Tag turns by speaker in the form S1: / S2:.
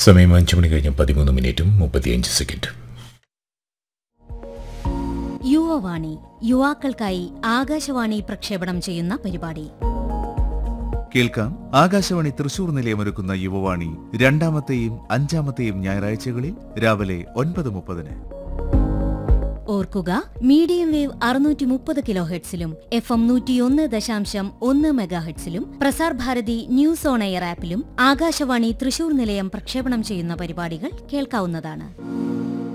S1: സമയം അഞ്ച് മണി കഴിഞ്ഞ് പതിമൂന്ന് മിനിറ്റും മുപ്പത്തിയഞ്ച് സെക്കൻഡ്
S2: യുവവാണി യുവാക്കൾക്കായി ആകാശവാണി പ്രക്ഷേപണം ചെയ്യുന്ന പരിപാടി
S3: കേൾക്കാം ആകാശവാണി തൃശൂർ നിലയമൊരുക്കുന്ന യുവവാണി രണ്ടാമത്തെയും അഞ്ചാമത്തെയും ഞായറാഴ്ചകളിൽ രാവിലെ ഒൻപത് മുപ്പതിന്
S2: ഓർക്കുക മീഡിയം വേവ് അറുന്നൂറ്റി മുപ്പത് കിലോ ഹെഡ്സിലും എഫ് എം നൂറ്റിയൊന്ന് ദശാംശം ഒന്ന് മെഗാഹെഡ്സിലും Prasar Bharati news on air ആപ്പിലും ആകാശവാണി തൃശൂർ നിലയം പ്രക്ഷേപണം ചെയ്യുന്ന പരിപാടികൾ കേൾക്കാവുന്നതാണ്